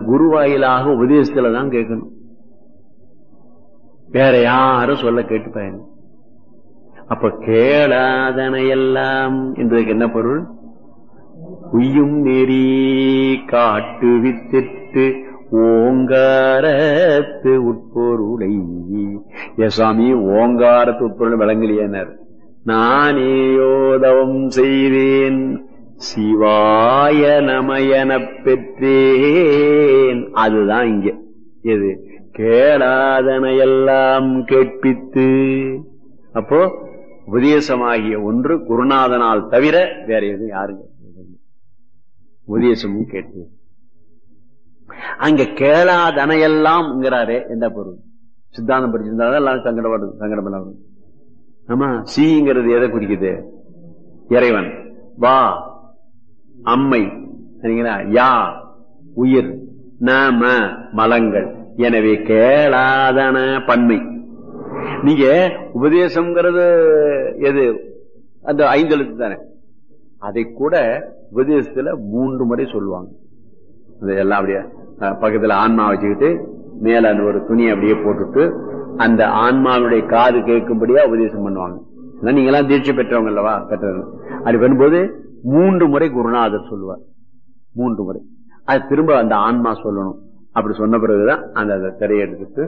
குருவாயிலாக உபதேசத்துல தான் கேட்கணும் வேற யாரும் சொல்ல கேட்டு பயன் அப்ப கேளாதன எல்லாம் என்பதற்கு என்ன பொருள் உய்யும் நெறி காட்டு வித்திட்டு ஓங்காரத்து உட்பொருளை ஏ சுவாமி ஓங்காரத்து உட்பொருள் விளங்கலையனர் நானேயோதவம் செய்தேன் சிவாய நமயனப் பெற்றேன் அதுதான் இங்க எது கேளாதனையெல்லாம் கேட்பித்து அப்போ உபதேசமாகிய ஒன்று குருநாதனால் தவிர வேற எதுவும் யாருங்க உபதேசமும் கேட்டு அங்க கேளாதனையெல்லாம்ங்கிறாரே என்ன பொருள் சித்தாந்தம் படிச்சிருந்தாதான் எல்லாம் சங்கடப்படுது சங்கடம் பண்ண வரும் ஆமா சீங்கிறது எதை குறிக்குது இறைவன் வா அம்மை சரிங்களா யா உயிர் நாம மலங்கள் எனவே கேளாதன பன்மை நீங்க உபதேசம்ங்கிறது எது அந்த ஐந்தெழுத்து தானே அதை கூட உபதேசத்துல மூன்று முறை சொல்லுவாங்க அது எல்லாம் அப்படியே அஹ், பக்கத்துல ஆன்மா வச்சுக்கிட்டு மேல அந்த ஒரு துணி அப்படியே போட்டுட்டு அந்த ஆன்மாவுடைய காது கேட்கும்படியா உபதேசம் பண்ணுவாங்க அதான் நீங்க எல்லாம் தீட்சை பெற்றவங்க அல்லவா பெற்றவங்க அப்படி பண்ணும்போது மூன்று முறை குருநாதர் சொல்லுவார் மூன்று முறை அது திரும்ப அந்த ஆன்மா சொல்லணும் அப்படி சொன்ன பிறகுதான் அந்த அந்த திரையை எடுத்துட்டு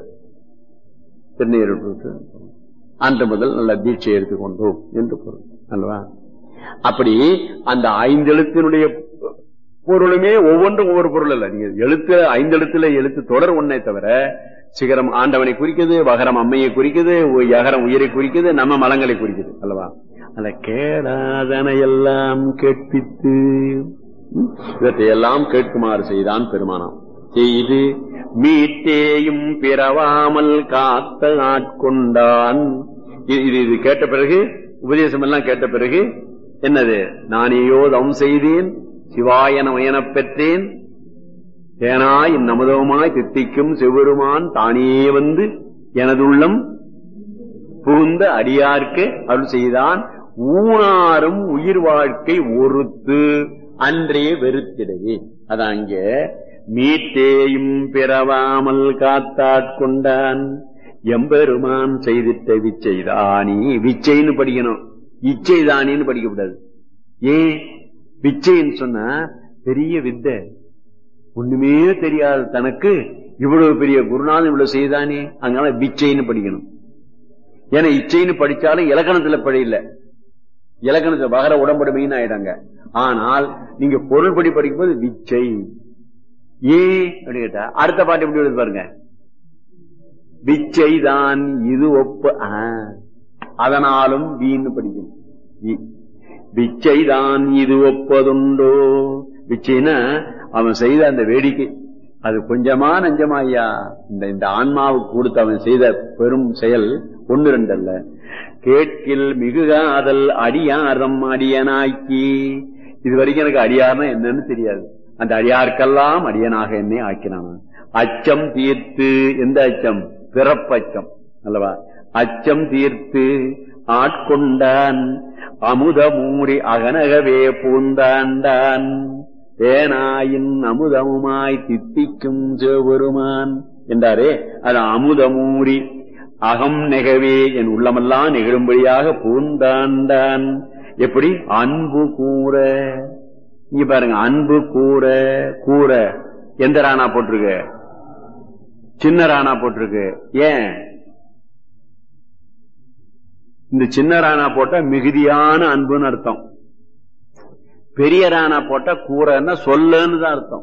திருநீர் விட்டு அன்று முதல் நல்ல தீட்சை எடுத்துக்கொண்டோம் என்று பொருள் அல்லவா அப்படி அந்த ஐந்தெழுத்தினுடைய பொருளுமே ஒவ்வொன்றும் ஒவ்வொரு பொருள் அல்ல நீங்க எழுத்து ஐந்தெழுத்துல எழுத்து தொடர் ஒன்னே தவிர சிகரம் ஆண்டவனை குறிக்குது வகரம் அம்மையை குறிக்குது உ- யகரம் உயிரை குறிக்குது நம்ம மலங்களை குறிக்குது அல்லவா அந்த கேடாதன எல்லாம் கேட்பித்து ம், இவற்றையெல்லாம் கேட்குமாறு செய்தான் பெருமானாம் செய்து மீட்டேயும் பிறவாமல் காத்த ஆட்கொண்டான் இது இது- இது கேட்ட பிறகு உபதேசம் எல்லாம் கேட்ட பிறகு என்னது நானேயோ தவம் செய்தேன் சிவாயன உயனப் பெற்றேன் தேனாய் நமதவுமாய் தித்திக்கும் செவ்வருமான் தானே வந்து எனதுள்ளம் புகுந்த அடியார்க்கு அருள் செய்தான் ஊனாரும் உயிர் வாழ்க்கை ஒருத்து அன்றே வெறுத்திடவே அதான் அங்க மீட்டேயும் பிறவாமல் காத்தாட்கொண்டான் எம்பெருமான் செய்திட்ட விச்சைதானி விச்சைன்னு படிக்கணும் இச்சைதானின்னு படிக்கக்கூடாது ஏன் விச்சைன்னு சொன்னா பெரிய வித்தை ஒண்ணுமே தெரியாத தனக்கு இவ்வளவு பெரிய குருநாதன் இவ்வளவு செய்தானே அதனால விச்சைன்னு படிக்கணும் ஏன்னா இச்சைன்னு படிச்சாலும் இலக்கணத்துல படி இல்ல இலக்கணத்துல வகர உடம்படுமைன்னு ஆயிடாங்க ஆனால் நீங்க பொருள்படி படிக்கும்போது விச்சை ஏ அப்படி கேட்டா அடுத்த பாட்டு எப்படி எழுது பாருங்க விச்சைதான் இது ஒப்ப ஆ, அதனாலும் வீன்னு படிக்கணும் வி- விச்சைதான் இது ஒப்பதுண்டோ விச்சைனா அவன் செய்த அந்த வேடிக்கை அது கொஞ்சமா நஞ்சமா ஐயா இந்த இந்த ஆன்மாவுக்கு கொடுத்து அவன் செய்த பெரும் செயல் ஒன்னு ரெண்டு அல்ல கேட்கில் மிகுகாதல் அடியாரம் அடியனாக்கி இது வரைக்கும் எனக்கு அடியார்னா என்னன்னு தெரியாது அந்த அடியாருக்கெல்லாம் அடியனாக என்னை ஆக்கினான் அச்சம் தீர்த்து எந்த அச்சம் பிறப்பச்சம் அல்லவா அச்சம் தீர்த்து ஆட்கொண்டான் அமுத மூடி அகனகவே பூந்தாண்டான் தேனாயின் அமுதமுமாய் தித்திக்கும் சிவபெருமான் என்றாரே அது அமுதமூரி அகம் நெகவே என் உள்ளமெல்லாம் நெகிழும்படியாக பூந்தாண்டான் எப்படி அன்பு கூற இங்க பாருங்க அன்பு கூற கூற எந்த ராணா போட்டிருக்கு சின்ன ராணா போட்டிருக்கு ஏன் இந்த சின்ன ராணா போட்டா மிகுதியான அன்புன்னு அர்த்தம் பெரிய ராணா போட்டா கூறன்னா சொல்லுன்னு தான் அர்த்தம்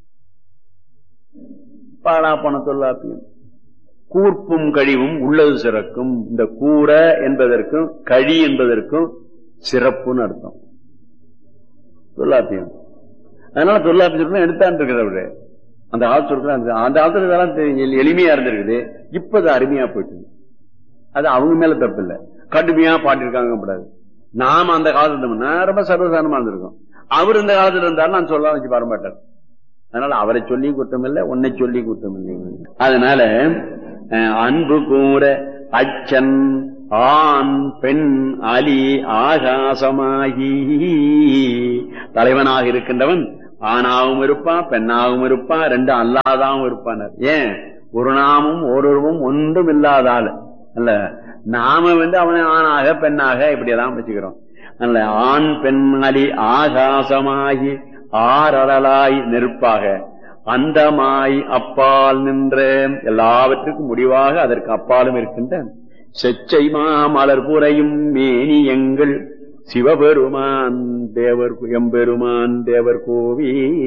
பாடா பண தொல்லாப்பியம் கூர்ப்பும் கழிவும் உள்ளது சிறக்கும் இந்த கூற என்பதற்கும் கழி என்பதற்கும் சிறப்புன்னு அர்த்தம் தொல்லாப்பியம் அதனால தொல்லாப்பியம் எடுத்தான் இருக்கிற அவரு அந்த காலத்துல அந்த அந்த காலத்துல இதெல்லாம் தெ- எளிமையா இருந்திருக்குது இப்ப அது அருமையா போயிட்டு அது அவங்க மேல தப்பு இல்ல கடுமையா பாட்டிருக்காங்க கூடாது நாம அந்த காலத்துல இருந்தோம்னா ரொம்ப சர்வசாதாரணமா இருந்திருக்கோம் அவர் இந்த காலத்துல இருந்தாலும் நான் சொல்ல வச்சு வர மாட்டார் அதனால அவரை சொல்லி குற்றம் இல்லை உன்னை சொல்லி குற்றம் இல்லை அதனால அஹ், அன்பு கூற அச்சன் ஆண் பெண் அலி ஆகாசமாகி தலைவனாக இருக்கின்றவன் ஆணாவும் இருப்பான் பெண்ணாகவும் இருப்பான் ரெண்டும் அல்லாதாவும் இருப்பான் ஏன் ஒரு நாமும் ஓரொருவும் ஒன்றும் இல்லாத ஆளு அல்ல நாம வந்து அவனை ஆணாக பெண்ணாக இப்படியெல்லாம் வச்சுக்கிறோம் அல்ல ஆண் பெண்மலி ஆகாசமாகி ஆரடலாய் நெருப்பாக அந்தமாய் அப்பால் நின்ற எல்லாவற்றுக்கும் முடிவாக அதற்கு அப்பாலும் இருக்கின்ற செச்சை மாமலர் புறையும் மேனியங்கள் சிவபெருமான் தேவர் எம்பெருமான் தேவர் கோவி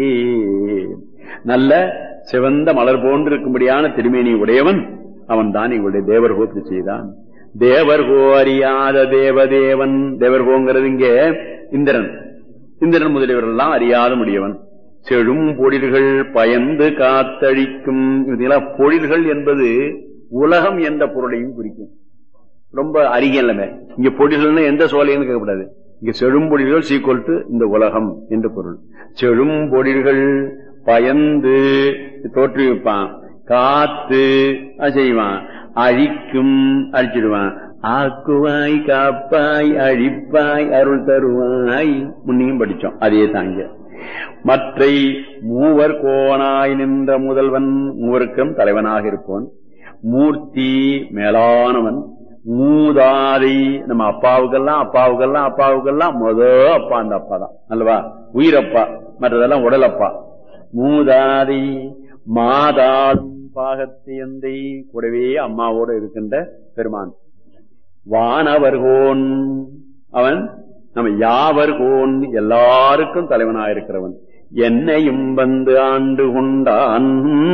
நல்ல சிவந்த மலர் போன்றிருக்கும்படியான திருமேனி உடையவன் அவன் தான் எங்களுடைய தேவர் கோப்பு செய்தான் தேவர்கோ அறியாத தேவதேவன் தேவர்கோங்கிறது இங்கே இந்திரன் இந்திரன் முதலியவர்கள் எல்லாம் அறியாத முடியவன் செழும் பொழில்கள் பயந்து காத்தழிக்கும் இதெல்லாம் பொழில்கள் என்பது உலகம் என்ற பொருளையும் குறிக்கும் ரொம்ப அருகிலமே இங்க பொழில்கள்னு எந்த சோலைன்னு கேட்கக்கூடாது இங்க செழும் பொழில்கள் சீக்குவல் டு இந்த உலகம் என்று பொருள் செழும் பொழில்கள் பயந்து தோற்றுவிப்பான் காத்து அது செய்வான் அழிக்கும் அழிச்சிடுவான் ஆக்குவாய் காப்பாய் அழிப்பாய் அருள் தருவாய் முன்னையும் படிச்சோம் அதே தாங்க மற்றை மூவர் கோனாய் நின்ற முதல்வன் மூவருக்கும் தலைவனாக இருப்பவன் மூர்த்தி மேலானவன் மூதாதை நம்ம அப்பாவுக்கெல்லாம் அப்பாவுக்கெல்லாம் அப்பாவுக்கெல்லாம் முத அப்பா அந்த அப்பா தான் அல்லவா உயிரப்பா மற்றதெல்லாம் உடலப்பா மூதாதை மாதாடும் பாகத்தியந்தை கூடவே அம்மாவோடு இருக்கின்ற பெருமான் வானவர்கோன் அவன் நம்ம யாவர்கோன் எல்லாருக்கும் தலைவனாக இருக்கிறவன் என்னையும் வந்து ஆண்டு கொண்டான்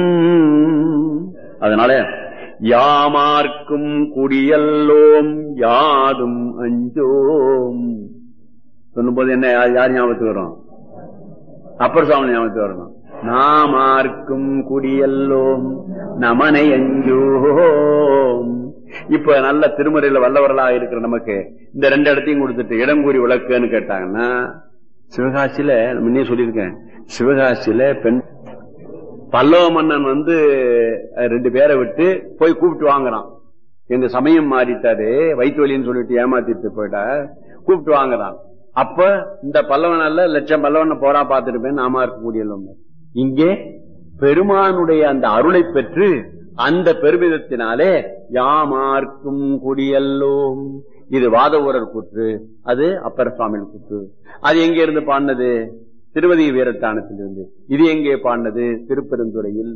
அதனால யாமார்க்கும் குடியல்லோம் யாதும் அஞ்சோம் சொல்லும்போது என்ன யார் ஞாபகத்துக்கு வரும் அப்பர் சுவாமி ஞாபகத்துக்கு வரணும் நாமார்க்கும் குடியல்லோம் நமனை அஞ்சோம் இப்ப நல்ல திருமுறையில வல்லவர்களாக இருக்கிற நமக்கு இந்த ரெண்டு இடத்தையும் கொடுத்துட்டு இடங்கூறி விளக்குன்னு கேட்டாங்கன்னா சிவகாசியில முன்னே சொல்லியிருக்கேன் சிவகாசியில பெண் பல்லவ மன்னன் வந்து ரெண்டு பேரை விட்டு போய் கூப்பிட்டு வாங்குறான் எங்க சமயம் மாறிட்டாரு வயிற்று வலின்னு சொல்லிட்டு ஏமாத்திட்டு போயிட்டா கூப்பிட்டு வாங்குறான் அப்ப இந்த பல்லவனால லட்சம் பல்லவன போரா பார்த்துருப்பேன் நாம இருக்கக்கூடிய இங்கே பெருமானுடைய அந்த அருளை பெற்று அந்த பெருமிதத்தினாலே யாமார்க்கும் குடியல்லோம் இது வாத ஊரர் கூற்று அது அப்பர் சுவாமியின் கூற்று அது எங்க இருந்து பாடினது திருவதி வீரத்தானத்திலிருந்து இது எங்கே பாடினது திருப்பெருந்துறையில்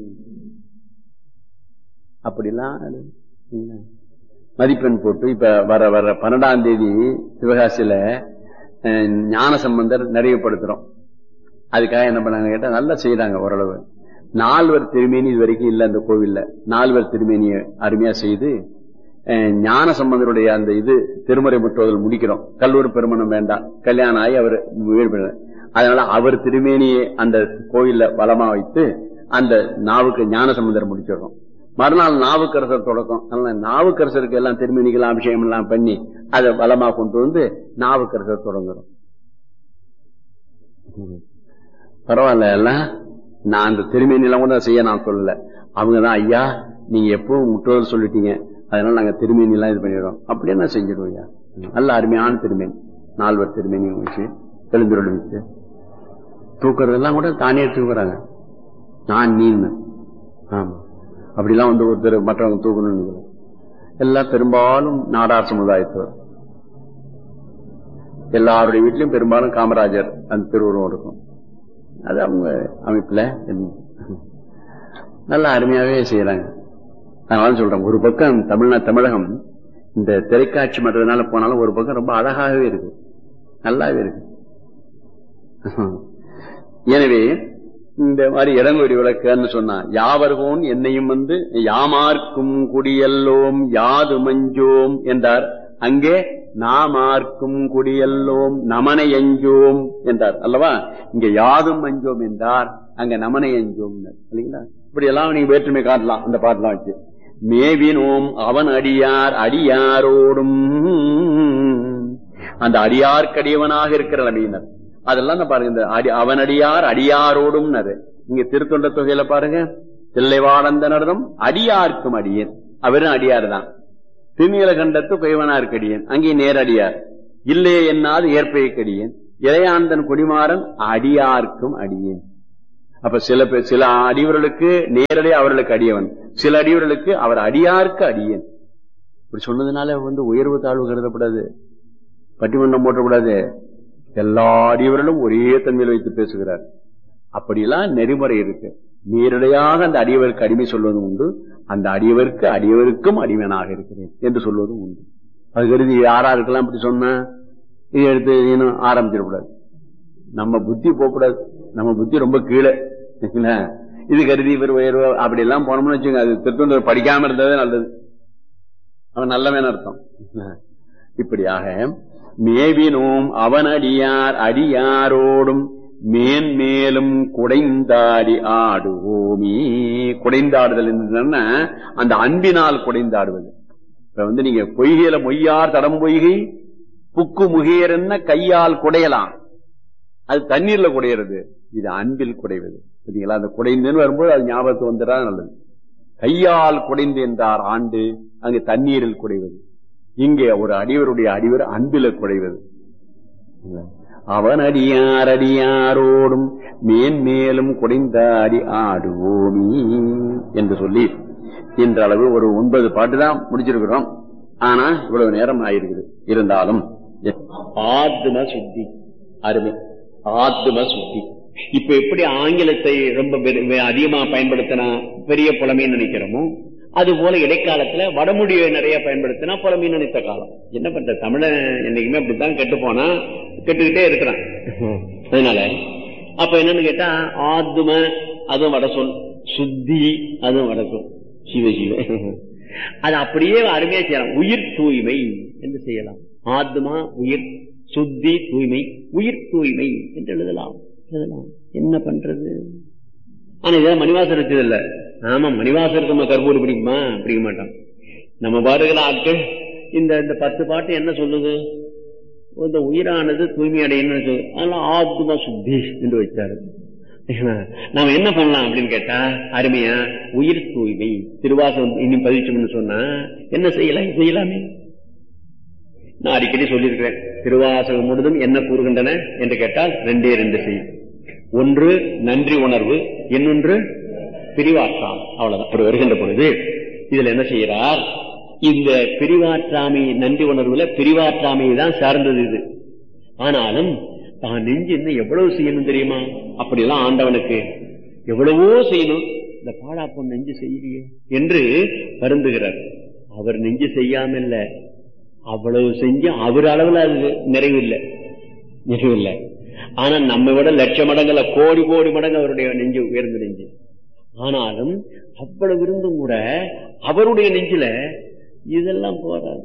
அப்படிலாம் மதிப்பெண் போட்டு இப்ப வர வர பன்னெண்டாம் தேதி சிவகாசியில ஞான சம்பந்தர் நிறைவுபடுத்துறோம் அதுக்காக என்ன பண்ணாங்க கேட்டா நல்லா செய்யறாங்க ஓரளவு நால்வர் திருமேனி இது வரைக்கும் இல்ல அந்த கோவில்ல நால்வர் திருமேனியை அருமையா செய்து ஞான சம்பந்தருடைய அந்த இது திருமுறை முற்றுவதல் முடிக்கிறோம் கல்லூரி பெருமணம் வேண்டாம் கல்யாணம் ஆகி அவர் அதனால அவர் திருமேனியை அந்த கோயில்ல வளமா வைத்து அந்த நாவுக்கு ஞான சம்பந்தர் முடிச்சிடுறோம் மறுநாள் நாவுக்கரசர் தொடக்கம் அதனால நாவுக்கரசருக்கு எல்லாம் திருமேனிகள் அபிஷேகம் எல்லாம் பண்ணி அதை வளமா கொண்டு வந்து நாவுக்கரசர் தொடங்குறோம் பரவாயில்ல எல்லாம் நான் அந்த திருமேனிலாம் கூட செய்ய நான் சொல்லல அவங்கதான் ஐயா நீங்க எப்பவும் முற்றோர் சொல்லிட்டீங்க அதனால நாங்க திருமேனி எல்லாம் இது பண்ணிடுறோம் அப்படியே நான் செஞ்சிடுவோம் ஐயா நல்ல அருமையான திருமேனி நால்வர் திருமேனி வச்சு தெளிந்துருள் வச்சு தூக்குறதெல்லாம் கூட தானே தூக்குறாங்க நான் நீன்னு ஆமா அப்படிலாம் வந்து ஒருத்தர் மற்றவங்க தூக்கணும் எல்லாம் பெரும்பாலும் நாடார் சமுதாயத்தவர் எல்லாருடைய வீட்லயும் பெரும்பாலும் காமராஜர் அந்த திருவுருவம் இருக்கும் அது அவங்க அமைப்புல நல்லா அருமையாவே செய்யறாங்க அதனால சொல்றேன் ஒரு பக்கம் தமிழ்நா தமிழகம் இந்த திரைக்காட்சி மற்றதுனால போனாலும் ஒரு பக்கம் ரொம்ப அழகாகவே இருக்கு நல்லாவே இருக்கு எனவே இந்த மாதிரி இடங்கொடி விளக்குன்னு சொன்னா யாவர்கோன் என்னையும் வந்து யாமார்க்கும் குடியல்லோம் யாது மஞ்சோம் என்றார் அங்கே நாமார்க்கும் குடியல்லோம் நமனை அஞ்சோம் என்றார் அல்லவா இங்க யாதும் அஞ்சோம் என்றார் அங்க நமனை அஞ்சோம் இல்லைங்களா இப்படி எல்லாம் நீங்க வேற்றுமை காட்டலாம் அந்த பாட்டெல்லாம் வச்சு மேவினோம் அவன் அடியார் அடியாரோடும் அந்த அடியார்க்கடியவனாக இருக்கிற நபியினர் அதெல்லாம் தான் பாருங்க இந்த அடி அவனடியார் அடியாரோடும் இங்க திருத்தொண்ட தொகையில பாருங்க தில்லைவாழந்தனர்தம் அடியார்க்கும் அடியேன் அவரும் அடியார் தான் திருநீலகண்டத்து குயவனார்க்கடியேன் அங்கே நேரடியார் இல்லையே என்னால் ஏற்பைக்கடியேன் இளையாந்தன் குடிமாறன் அடியார்க்கும் அடியேன் அப்ப சில பேர் சில அடியவர்களுக்கு நேரடியாக அவர்களுக்கு அடியவன் சில அடியவர்களுக்கு அவர் அடியாருக்கு அடியன் இப்படி சொன்னதுனால வந்து உயர்வு தாழ்வு கருதப்படாது பட்டிமன்றம் போட்டக்கூடாது எல்லா அடியவர்களும் ஒரே தன்மையில் வைத்து பேசுகிறார் அப்படியெல்லாம் நெறிமுறை இருக்கு நேரடியாக அந்த அடியவருக்கு அடிமை சொல்வதும் உண்டு அந்த அடியவருக்கு அடியவருக்கும் அடிமையனாக இருக்கிறேன் என்று சொல்வதும் உண்டு அது கருதி யாராருக்கெல்லாம் இப்படி சொன்ன இது எடுத்து இன்னும் ஆரம்பிச்சிடக்கூடாது நம்ம புத்தி போகக்கூடாது நம்ம புத்தி ரொம்ப கீழே சரிங்களா? இது கருதி இவர் உயர்வு அப்படி எல்லாம் போனோம்னு வச்சுங்க அது திருத்தொண்டர் படிக்காம இருந்ததே நல்லது அவன் நல்லவன் அர்த்தம் இப்படியாக மேவினோம் அவன் அடியார் அடியாரோடும் மேன்மேலும் குடைந்தாடி ஆடுவோமே குடைந்தாடுதல் என்னன்னா அந்த அன்பினால் குடைந்தாடுவது இப்ப வந்து நீங்க பொய்கையில மொய்யார் தடம் பொய்கை புக்கு முகையர் என்ன கையால் குடையலாம் அது தண்ணீர்ல குடையிறது இது அன்பில் குடைவது சரிங்களா அந்த குடைந்துன்னு வரும்போது அது ஞாபகத்துக்கு வந்துடா நல்லது கையால் குடைந்து என்றார் ஆண்டு அங்கு தண்ணீரில் குடைவது இங்கே ஒரு அடிவருடைய அடிவர் அன்பில குடைவது அவன் அடியார் அடியாரோடும் மேன்மேலும் குடைந்தாடி ஆடுவோமி என்று சொல்லி என்ற அளவு ஒரு ஒன்பது பாட்டு தான் முடிச்சிருக்கிறோம் ஆனா இவ்வளவு நேரம் ஆயிருக்குது இருந்தாலும் ஆத்ம சுத்தி அருமை ஆத்ம சுத்தி இப்ப எப்படி ஆங்கிலத்தை ரொம்ப பெரு- அதிகமா பயன்படுத்தினா பெரிய புலமைன்னு நினைக்கிறோமோ அது போல இடைக்காலத்துல வடமொழியை நிறைய பயன்படுத்தினா புலமைன்னு நினைத்த காலம் என்ன பண்ற தமிழன் என்னைக்குமே அப்படித்தான் கெட்டு போனா கெட்டுக்கிட்டே இருக்கிறான் அதனால அப்ப என்னன்னு கேட்டா ஆத்ம அதுவும் வட சொல் சுத்தி அதுவும் வட சொல் சிவ சிவ அது அப்படியே அருமையா செய்யலாம் உயிர் தூய்மை என்று செய்யலாம் ஆத்மா உயிர் சுத்தி தூய்மை உயிர் தூய்மை என்று எழுதலாம் எழுதலாம் என்ன பண்றது ஆனா இதான் மணிவாசர் வச்சது இல்ல ஆமா மணிவாசருக்கு நம்ம கற்பூரி பிடிக்குமா பிடிக்க மாட்டோம் நம்ம பாடுகிற ஆட்கள் இந்த இந்த பத்து பாட்டு என்ன சொல்லுது இந்த உயிரானது தூய்மை அடையணும்னு சொல்லு அதனால ஆத்ம சுத்தி என்று வச்சாரு நாம என்ன பண்ணலாம் அப்படின்னு கேட்டா அருமையா உயிர் தூய்மை திருவாசகம் இன்னும் பதிச்சோம்னு சொன்னா என்ன செய்யலாம் செய்யலாமே நான் அடிக்கடி சொல்லியிருக்கிறேன் திருவாசகம் முழுதும் என்ன கூறுகின்றன என்று கேட்டால் ரெண்டே ரெண்டு செய்யும் ஒன்று நன்றி உணர்வு இன்னொன்று பிரிவாற்றாம் அவ்வளவுதான் அப்படி வருகின்ற பொழுது இதுல என்ன செய்யறார் இந்த பிரிவாற்றாமை நன்றி உணர்வுல பிரிவாற்றாமை தான் சார்ந்தது இது ஆனாலும் தான் நெஞ்சு இன்னும் எவ்வளவு செய்யணும் தெரியுமா அப்படிலாம் ஆண்டவனுக்கு எவ்வளவோ செய்யணும் இந்த பாடா பொண்ணு நெஞ்சு செய்யலையே என்று வருந்துகிறார் அவர் நெஞ்சு செய்யாம இல்ல அவ்வளவு செஞ்சு அவர் அளவுல அது நிறைவு இல்லை நிறைவு இல்லை ஆனா நம்ம விட லட்ச மடங்குல கோடி கோடி மடங்கு அவருடைய நெஞ்சு உயர்ந்த நெஞ்சு ஆனாலும் அவ்வளவு இருந்தும் கூட அவருடைய நெஞ்சில இதெல்லாம் போறாது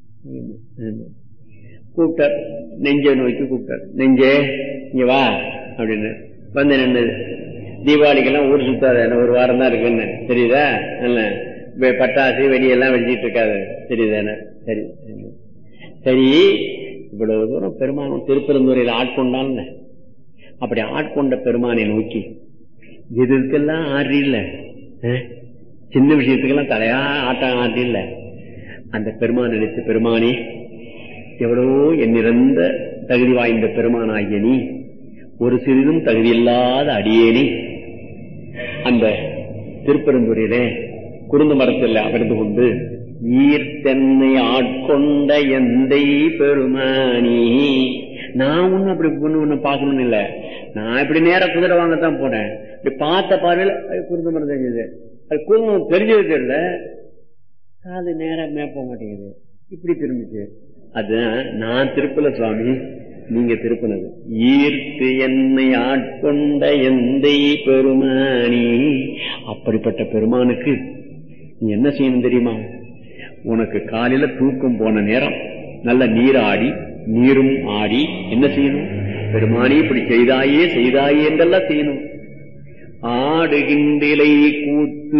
கூப்பிட்டார் நெஞ்சை நோக்கி கூப்பிட்டார் நெஞ்சே இங்க வா அப்படின்னு வந்து நின்னது தீபாவளிக்கெல்லாம் ஊர் சுத்தாத என்ன ஒரு வாரம் தான் இருக்குன்னு தெரியுதா இல்ல வெ- பட்டாசு வெடியெல்லாம் வெடிச்சிட்டு இருக்காது தெரியுதானே சரி சரி இவ்வளவு தூரம் பெருமான் திருப்பெருந்துறையில் ஆட்கொண்டான் அப்படி ஆட்கொண்ட பெருமானை நோக்கி எதுக்கெல்லாம் ஆறி இல்ல சின்ன விஷயத்துக்கெல்லாம் தலையா ஆட்டம் ஆட்டி இல்ல அந்த பெருமான் நினைத்த பெருமானே எவ்வளவோ எண்ணிறந்த தகுதி வாய்ந்த பெருமானாகிய நீ ஒரு சிறிதும் தகுதியில்லாத அடியேனே அந்த திருப்பெருந்துறையிலே குருந்த மரத்தில் அமர்ந்து கொண்டு ஈர்த்தென்னை ஆட்கொண்ட எந்தை பெருமானி நான் ஒண்ணும் அப்படி ஒண்ணு ஒண்ணு பார்க்கணும்னு இல்ல நான் இப்படி நேரா குதிரை வாங்கத்தான் போனேன் இப்படி பார்த்த பார்வையில் அது குருந்த மரம் தெரிஞ்சது அது குருந்தம் தெரிஞ்சது தெரியல காது நேரா மேப்ப மாட்டேங்குது இப்படி திரும்பிச்சு அதுதான் நான் திருப்பல சுவாமி நீங்க திருப்பினது ஈர்த்து என்னை ஆட்கொண்ட எந்தை பெருமானி அப்படிப்பட்ட பெருமானுக்கு நீ என்ன செய்யணும் தெரியுமா உனக்கு காலையில தூக்கம் போன நேரம் நல்ல நீராடி நீரும் ஆடி என்ன செய்யணும் பெருமானி இப்படி செய்தாயே செய்தாயே என்றெல்லாம் செய்யணும் ஆடுகின்றிலை கூத்து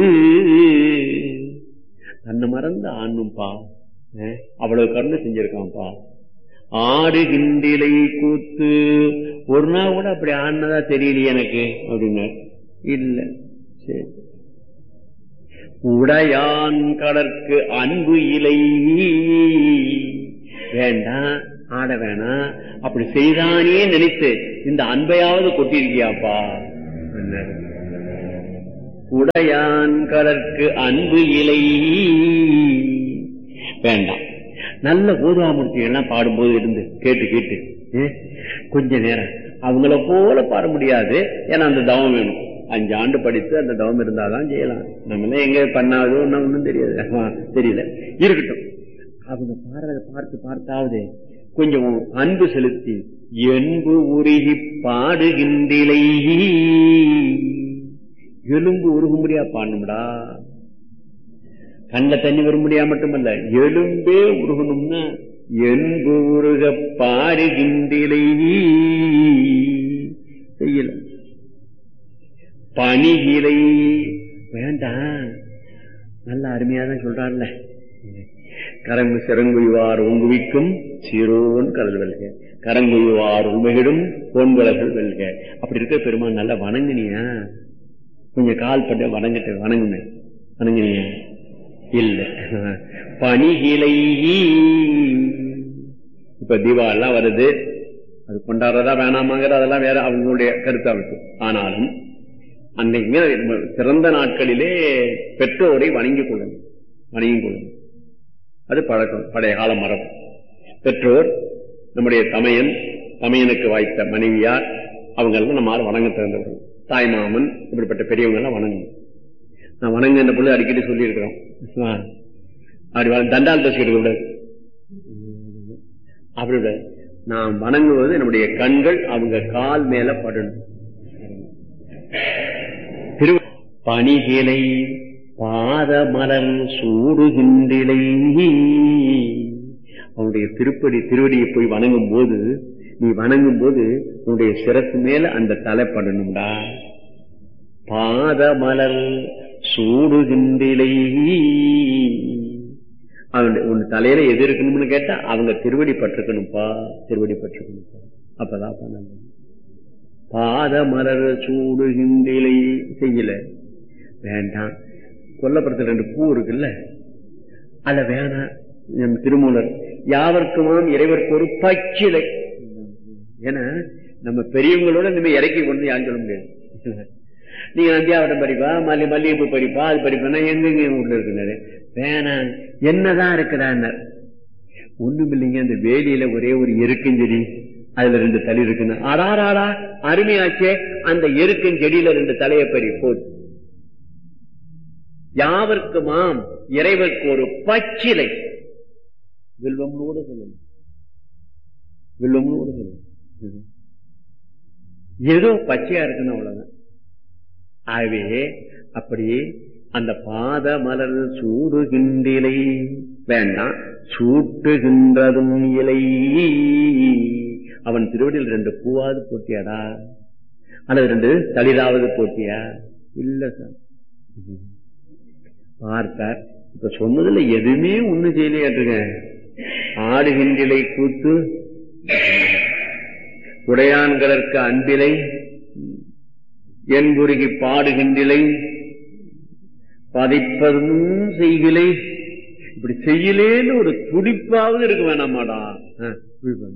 தன்னை மறந்து ஆண்ணும்பா அஹ், அவ்வளவு கருணை செஞ்சிருக்கான்ப்பா ஆடுகின்றிலை கூத்து ஒரு நாள் கூட அப்படி ஆடினதா தெரியலையே எனக்கு அப்படின்னு இல்ல சரி உடையான் கடற்கு அன்பு இலை வேண்டாம் ஆட வேணாம் அப்படி செய்தானே நினைத்து இந்த அன்பையாவது கொட்டிருக்கியாப்பா என்ன? உடையான் கலர்க்கு அன்பு இலை வேண்டாம் நல்ல கோதாமூர்த்தி எல்லாம் பாடும்போது இருந்து கேட்டு கேட்டு ஏ, கொஞ்ச நேரம் அவங்கள போல பாட முடியாது ஏன்னா அந்த தவம் வேணும் அஞ்சு ஆண்டு படித்து அந்த தவம் இருந்தாதான் செய்யலாம் நம்மளே எங்க பண்ணாதோ ஒன்னும் தெரியாது ஆமா, தெரியல இருக்கட்டும் அவங்க பாடுறத பார்த்து பார்த்தாவது கொஞ்சம் அன்பு செலுத்தி என்பு உருகி பாடுகின்றிலை எலும்பு உருகும்படியா பாடணும்டா கண்ட தண்ணி வரும்படியா மட்டுமல்ல எலும்பே உருகணும்னா என்பு உருக பாடுகின்றிலை செய்யல பணிகிலை வேண்டாம் நல்ல அருமையா தான் சொல்றான்ல கரங்கு சிறங்குய்வார் உங்குவிக்கும் சீரோன் கடல் வெல்க கரங்குய்வார் உண்மையிடும் கோன்கலர்கள் வெல்க அப்படி இருக்க பெருமான் நல்லா வணங்குனியா கொஞ்சம் கால் பட்டு வணங்கிட்டு வணங்குமே வணங்குனியா இல்ல பணிகிலை இப்ப தீபாவளிலாம் வருது அது கொண்டாடுறதா வேணாமாங்கிற அதெல்லாம் வேற அவங்களுடைய கருத்தா விட்டு ஆனாலும் அன்னைக்கு சிறந்த நாட்களிலே பெற்றோரை வணங்கிக் கொள்ளணும் வணங்கிக் கொள்ளணும் அது பழக்கம் பழைய கால மரபு பெற்றோர் நம்முடைய தமையன் தமையனுக்கு வாய்த்த மனைவியார் அவங்க எல்லாம் நம்ம வணங்க திறந்தவர்கள் தாய்மாமன் இப்படிப்பட்ட பெரியவங்க எல்லாம் வணங்கணும் நான் வணங்குன்ற பொழுது அடிக்கடி சொல்லி இருக்கிறோம் அப்படி வ- தண்டால் பேசிக்கிட்டு கூடாது அப்படி விட நாம் வணங்குவது நம்முடைய கண்கள் அவங்க கால் மேல படணும் திரு பணிகிளை பாதமலர் சூடுகின்றிலை அவனுடைய திருப்படி திருவடியை போய் வணங்கும் போது நீ வணங்கும் போது உன்னுடைய சிரத்து மேல அந்த தலை படணும்டா பாதமலர் சூடுகின்றிலை அவனுடைய உன் தலையில எது இருக்கணும்னு கேட்டா அவங்க திருவடி பட்டிருக்கணும்ப்பா திருவடி பட்டிருக்கணும்ப்பா அப்பதான் பண்ண பாதமலர் சூடுகின்றிலை செய்யல வேண்டாம் கொல்லப்புறத்துல ரெண்டு பூ இருக்குல்ல அத வேணாம் நம் திருமூலர் யாவர்க்குமாம் இறைவருக்கு ஒரு பச்சிலை ஏன்னா நம்ம பெரியவங்களோட இந்த மாதிரி இறக்கி கொண்டு யாரும் சொல்ல முடியாது நீங்க நந்தியாவட்டம் படிப்பா மல்லி மல்லிகைப்பூ படிப்பா அது படிப்பா எங்கெங்க வீட்டுல இருக்குனாரு வேணாம் என்னதான் இருக்குடான்னார் ஒண்ணும் இல்லைங்க அந்த வேலியில ஒரே ஒரு எருக்கஞ்செடி அதுல ரெண்டு தளி இருக்குன்னு அடாராடா அருமையாச்சே அந்த எருக்கஞ்செடியில ரெண்டு தலையை பறி போது யாவர்க்கு மாம் இறைவருக்கு ஒரு பச்சிலை வில்வம்னு கூட சொல்லணும் வில்வம்னு கூட சொல்லணும் ம். ஏதோ பச்சையா இருக்குன்னு அவ்வளவுதான் ஆகவே அப்படியே அந்த பாத மலர் சூடுகின்றிலை வேண்டாம் சூட்டுகின்றதும் இலை அவன் திருவடியில் ரெண்டு பூவாவது போட்டியாடா அல்லது ரெண்டு தளிராவது போட்டியா இல்ல சார் பார்த்தார் இப்ப சொன்னதுல எதுவுமே ஒண்ணு செய்யலையாட்டுங்க ஆடுகின்றிலை கூத்து உடையான்களற்கு அன்பிலை என்புருகி பாடுகின்றிலை பதிப்பதும் செய்கிலை இப்படி செய்யலேன்னு ஒரு துடிப்பாவது இருக்க வேணாமாடா ஆ, துடிப்பாங்க.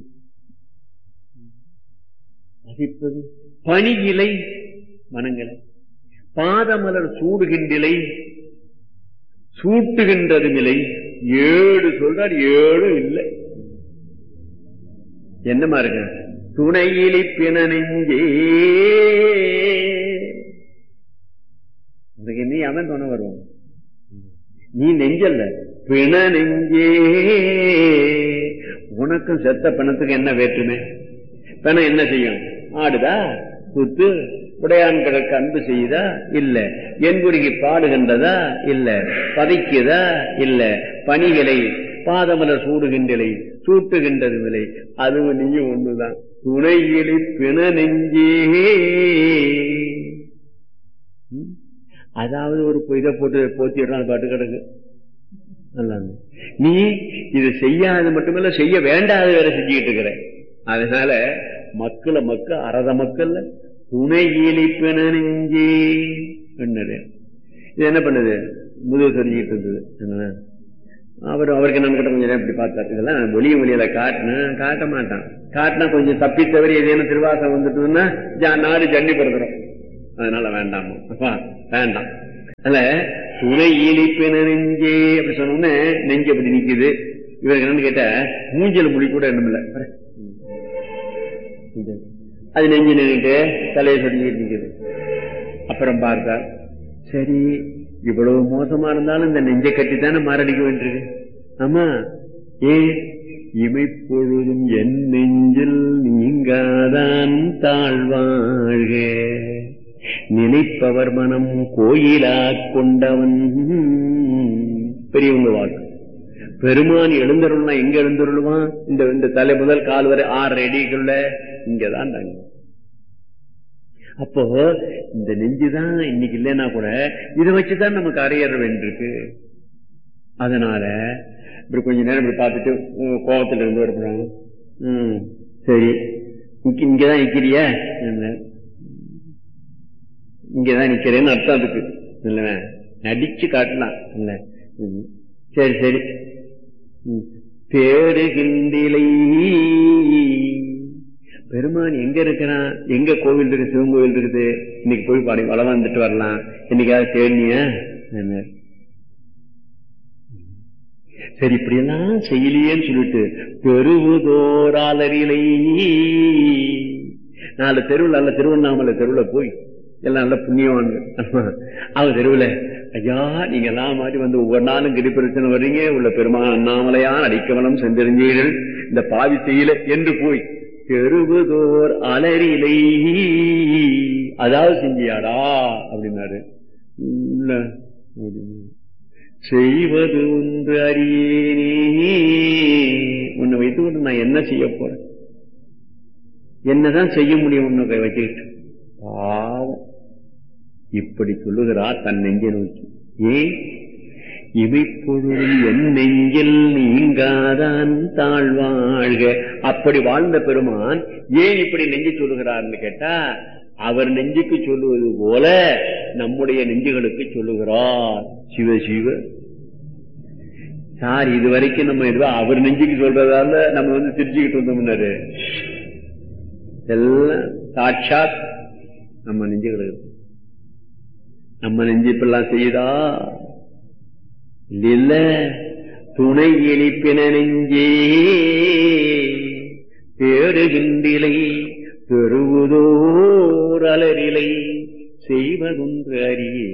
பதிப்பது பணிகிலை மனங்களை பாதமலர் சூடுகின்றிலை சூட்டுகின்றது நிலை ஏழு சொல்றார் ஏழு இல்லை என்னமா இருக்கு துணையிலி பிண நெஞ்சே உனக்கு நீ அவன் துணை வருவான் நீ நெஞ்சல்ல பிண நெஞ்சே உனக்கும் செத்த பிணத்துக்கு என்ன வேற்றுமை பிணம் என்ன செய்யும் ஆடுதா குத்து உடையான் கிடக்கு அன்பு செய்யுதா இல்ல என்புருகி பாடுகின்றதா இல்ல பதைக்குதா இல்ல பணிகளை பாதமலர் சூடுகின்றலை சூட்டுகின்றது விலை அதுவும் நீயும் ஒண்ணுதான் துணையிலி பிண நெஞ்சே ம்? அதாவது ஒரு இதை போட்டு போத்திடுறான் அது பாட்டு கிடக்கு நல்லா இருக்கு. நீ இது செய்யாது மட்டுமல்ல செய்ய வேண்டாத வேற செஞ்சுக்கிட்டு இருக்கிற அதனால மக்களை மக்க அறத மக்கள்ல துணை இழிப்பின நெஞ்சே என்னது இது என்ன பண்ணுது முதுகு தெரிஞ்சுக்கிட்டு இருந்தது என்ன? அவர் அவருக்கு நம்ம கிட்ட கொஞ்சம் நேரம் இப்படி பார்த்தாரு இதெல்லாம் நான் ஒளிய ஒளியில காட்டினேன் காட்ட மாட்டான் காட்டினா கொஞ்சம் தப்பி தவறி ஏதேனும் திருவாசம் வந்துட்டுன்னா ஜா- நாடு ஜன்னி பிறந்துடும் அதனால வேண்டாம் அப்பா வேண்டாம் அல்ல துணை இனிப்பின நெஞ்சே அப்படி சொன்னோன்னே நெஞ்சு அப்படி நிக்குது இவருக்கு என்னன்னு கேட்ட மூஞ்சல் முடி கூட என்னமில்ல அது நெஞ்சு நின்றுட்டு தலையை சொல்லிட்டு நிக்குது அப்புறம் பார்த்தா சரி இவ்வளவு மோசமா இருந்தாலும் இந்த நெஞ்சை கட்டி தானே மாரடிக்க வேண்டியிருக்கு ஆமா ஏ இமைப்பொழுதும் என் நெஞ்சில் நீங்காதான் தாழ்வாழ்க நினைப்பவர் மனம் கோயிலா கொண்டவன் பெரியவங்க வாக்கு பெருமான் எழுந்தருள்னா எங்க எழுந்தருள்வான் இந்த இந்த தலை முதல் கால் வரை ஆறு அடிக்குள்ள இங்கதான் தாங்க அப்போ இந்த நெஞ்சுதான் இன்னைக்கு இல்லைன்னா கூட இதை வச்சுதான் நமக்கு அறையற வேண்டியிருக்கு அதனால இப்படி கொஞ்ச நேரம் இப்படி பார்த்துட்டு உம், கோபத்துல இருந்து வருகிறாங்க ம் சரி இங்க இங்கதான் நிக்கிறியா என்ன இங்கதான் நிக்கிறேன்னு அர்த்தம் அதுக்கு இல்ல நடிச்சு காட்டலாம் இல்ல ம். சரி சரி ம். தேடுகின்றிலை பெருமான் எங்க இருக்கிறான் எங்க கோவில் இருக்கு சிவன் கோவில் இருக்குது இன்னைக்கு போய் பாடி வளம் வந்துட்டு வரலாம் இன்னைக்காவது தேடினியா என்ன சரி இப்படியெல்லாம் செய்யலையேன்னு சொல்லிட்டு பெருவுதோராலரிலை நாலு தெருவில் நல்ல திருவண்ணாமலை தெருவுல போய் எல்லாம் நல்ல புண்ணியவான்கள் அவங்க தெருவுல ஐயா நீங்க எல்லாம் மாதிரி வந்து ஒவ்வொரு நாளும் கிரிப்பிரச்சனை வர்றீங்க உள்ள பெருமான் அண்ணாமலையான் அடிக்கவனம் சென்றிருந்தீர்கள் இந்த பாவி செய்யல என்று போய் தெருவுதோர் அலரிலை அதாவது செஞ்சியாடா அப்படின்னாரு இல்ல அப்படின்னு. செய்வது ஒன்று அறியேனே உன்னை வைத்து கொண்டு நான் என்ன செய்ய போறேன் என்னதான் செய்ய முடியும் உன்னை வச்சுக்கிட்டு பாவம் இப்படி சொல்லுகிறார் தன் நெஞ்சை நோக்கி ஏன் இமைப்பொழுதும் என் நெஞ்சில் நீங்காதான் தாழ்வாழ்க அப்படி வாழ்ந்த பெருமான் ஏன் இப்படி நெஞ்சு சொல்லுகிறார்னு கேட்டா அவர் நெஞ்சுக்கு சொல்லுவது போல நம்முடைய நெஞ்சுகளுக்கு சொல்லுகிறார் சிவ சிவ சார் இது வரைக்கும் நம்ம இதுவா அவர் நெஞ்சுக்கு சொல்றதால நம்ம வந்து சிரிச்சுக்கிட்டு இருந்தோம்னாரு எல்லாம் சாட்சாத் நம்ம நெஞ்சுகளுக்கு நம்ம நெஞ்சு இப்பெல்லாம் செய்யுதா இல்ல இல்ல துணை இனிப்பின நெஞ்சே தேடுகின்றிலை பெறுவதோர் அலரிலை செய்வதொன்று அறியே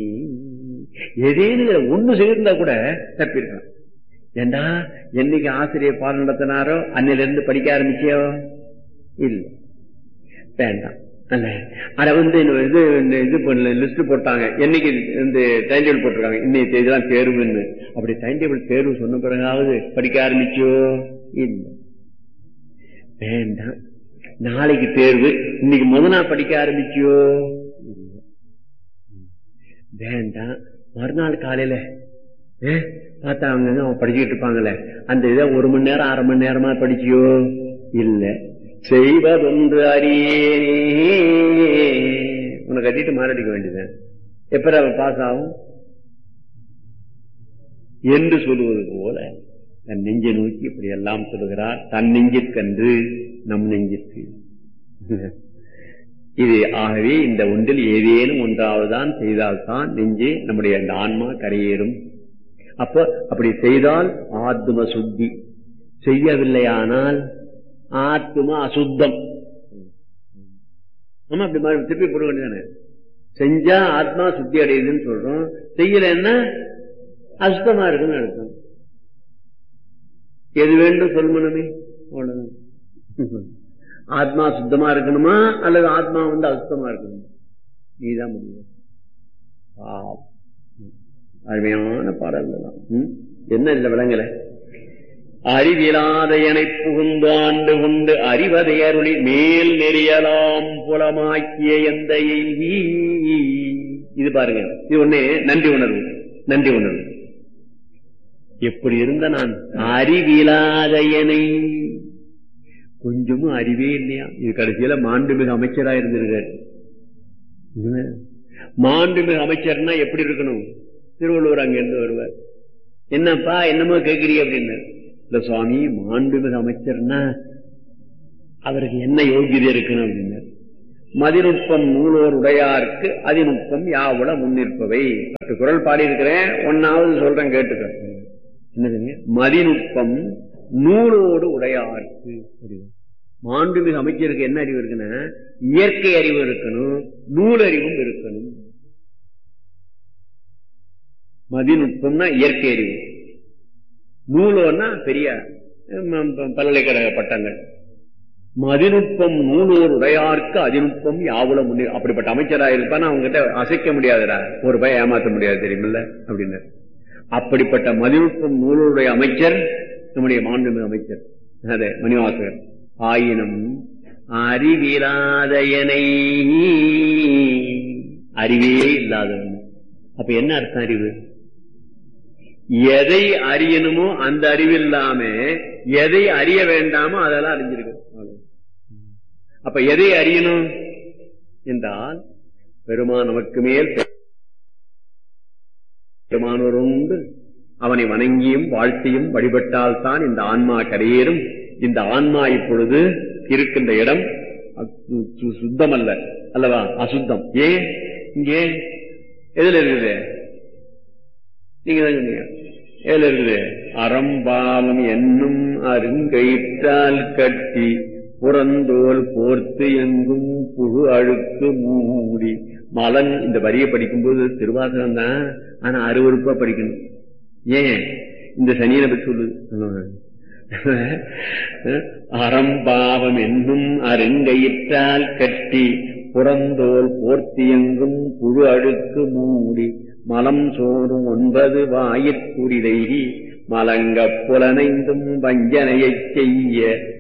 ஏதேனும் ஒண்ணு செய்திருந்தா கூட தப்பிருக்கான் ஏண்டா என்னைக்கு ஆசிரியர் பாடம் நடத்தினாரோ அன்னில இருந்து படிக்க ஆரம்பிச்சியோ இல்ல வேண்டாம் அல்ல அத வந்து இந்த இது இந்த இது பண்ணல லிஸ்ட் போட்டாங்க என்னைக்கு இந்த டைம் டேபிள் போட்டிருக்காங்க இன்னைக்கு தேதிதான் தேர்வுன்னு அப்படி டைம் டேபிள் தேர்வு சொன்ன பிறகாவது படிக்க ஆரம்பிச்சோ இல்ல வேண்டாம் நாளைக்கு தேர்வு இன்னைக்கு முத நாள் படிக்க ஆரம்பிச்சியோ இல்ல. வேண்டாம் மறுநாள் காலையில ஏ, பார்த்தா அவங்க வந்து அவங்க படிச்சுக்கிட்டு இருப்பாங்கல்ல அந்த இதை ஒரு மணி நேரம் அரை மணி நேரமா படிச்சியோ இல்ல செய்வதொன்று அறியேனே உன்னை கட்டிட்டு மாரடிக்க வேண்டியது எப்ப அவன் பாஸ் ஆகும் என்று சொல்லுவது போல தன் நெஞ்சை நோக்கி இப்படி எல்லாம் சொல்லுகிறார் தன் நெஞ்சிற்கன்று நம் நெஞ்சிற்கு இது ஆகவே இந்த ஒன்றில் ஏதேனும் ஒன்றாவதுதான் செய்தால்தான் நெஞ்சே நம்முடைய அந்த ஆன்மா கரையேறும் அப்ப அப்படி செய்தால் ஆத்ம சுத்தி செய்யவில்லையானால் ஆத்ம அசுத்தம் ஆமா அப்படி மாதிரி திருப்பி போட வேண்டியதானே செஞ்சா ஆத்மா சுத்தி அடையுதுன்னு சொல்றோம் செய்யலைன்னா அசுத்தமா இருக்குன்னு அர்த்தம் எது வேண்டும் சொல்மனமே அவ்வளவுதான் ஆத்மா சுத்தமா இருக்கணுமா அல்லது ஆத்மா வந்து அசுத்தமா இருக்கணுமா நீதான் முடியும் பாவம். அருமையான பாடல்கள் தான். ம்? என்ன இந்த விலங்கல அறிவிலாத எனை புகுந்து ஆண்டு கொண்டு அறிவதை அருளி மேல் நெறியலாம் புலமாக்கிய எந்த இது பாருங்க இது ஒண்ணு நன்றி உணர்வு நன்றி உணர்வு எப்படி இருந்த நான் அறிவிலாத எனை கொஞ்சமும் அறிவே இல்லையா இது கடைசியில மாண்புமிகு அமைச்சரா இருந்திருக்காரு என்ன? மாண்புமிகு அமைச்சர்னா எப்படி இருக்கணும் திருவள்ளுவர் அங்க இருந்து வருவார் என்னப்பா என்னமோ கேட்கிறீ அப்படின்னு இல்ல சுவாமி மாண்புமிகு அமைச்சர்னா அவருக்கு என்ன யோகியதை இருக்கணும் அப்படின்னாரு மதிநுட்பம் நூலோர் உடையார்க்கு அதிநுட்பம் யாவுல முன்னிற்பவை பத்து குரல் பாடி இருக்கிறேன் ஒன்னாவது சொல்றேன் கேட்டுக்க என்னதுங்க மதிநுட்பம் நூலோடு உடையார்க்கு மாண்புமிகு அமைச்சருக்கு என்ன அறிவு இருக்குன்னா இயற்கை அறிவு இருக்கணும் நூலறிவும் இருக்கணும் மதிநுட்பம்னா இயற்கை அறிவு நூலோன்னா பெரிய ம், ப- பல்கலைக்கழக பட்டங்கள் மதிநுட்பம் நூலோர் உடையார்க்கு அதிநுட்பம் யாவுல முன்னே அப்படிப்பட்ட அமைச்சரா இருப்பான்னு அவங்க கிட்ட அசைக்க முடியாதுடா ஒரு பய ஏமாத்த முடியாது தெரியுமில்ல அப்படின்னு அப்படிப்பட்ட மதிநுட்பம் நூலோருடைய அமைச்சர் நம்முடைய மாண்புமிகு அமைச்சர் அதே மணிவாசகர் ஆயினும் அறிவிலாதயனை அறிவே இல்லாதவன் அப்ப என்ன அர்த்தம் அறிவு எதை அறியணுமோ அந்த அறிவு இல்லாம எதை அறிய வேண்டாமோ அதெல்லாம் அறிஞ்சிருக்கு அவ்வளவு. அப்ப எதை அறியணும் என்றால் பெருமான் நமக்கு மேல் பெருமானோர் உண்டு அவனை வணங்கியும் வாழ்த்தியும் வழிபட்டால் தான் இந்த ஆன்மா கரையேறும் இந்த ஆன்மா இப்பொழுது இருக்கின்ற இடம் அ- சு- சுத்தம் அல்ல அல்லவா அசுத்தம் ஏன் இங்கே எதுல இருக்குது நீங்க தான் சொன்னீங்க எதுல இருக்குது அறம்பாவம் என்னும் அருங்கயிற்றால் கட்டி புறந்தோல் போர்த்து எங்கும் புழு அழுக்கு மூடி மலன் இந்த வரியை படிக்கும்போது திருவாசகம் தான் ஆனா அருவருப்பா படிக்கணும் ஏன் இந்த சனியனை பற்றி சொல்லுது அறம்பாவம் என்னும் அருங்கயிற்றால் கட்டி புறந்தோல் போர்த்தியங்கும் புழு அழுக்கு மூடி மலம் சோறும் ஒன்பது வாயிற்குரிதை மலங்க புலனைந்தும் வஞ்சனையைச் செய்ய